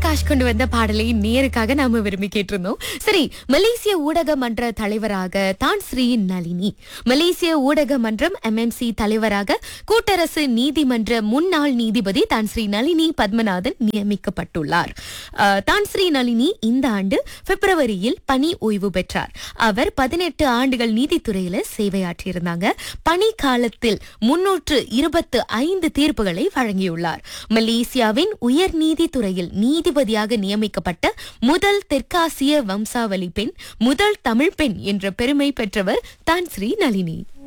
பிரகாஷ் கொண்டு வந்த பாடலை நேருக்காக நாம விரும்பி கேட்டிருந்தோம் சரி மலேசிய ஊடக மன்ற தலைவராக தான் ஸ்ரீ நளினி மலேசிய ஊடக மன்றம் எம்எம்சி தலைவராக கூட்டரசு நீதிமன்ற முன்னாள் நீதிபதி தான் ஸ்ரீ நளினி பத்மநாதன் நியமிக்கப்பட்டுள்ளார் அஹ், தான் ஸ்ரீ நளினி இந்த ஆண்டு பிப்ரவரியில் பணி ஓய்வு பெற்றார் அவர் பதினெட்டு ஆண்டுகள் நீதித்துறையில சேவையாற்றியிருந்தாங்க பணி காலத்தில் முன்னூற்று இருபத்து ஐந்து தீர்ப்புகளை வழங்கியுள்ளார் மலேசியாவின் உயர் நீதித்துறையில் நீதிபதியாக நியமிக்கப்பட்ட முதல் தெற்காசிய வம்சாவளி பெண் முதல் தமிழ் பெண் என்ற பெருமை பெற்றவர் தான் ஸ்ரீ நளினி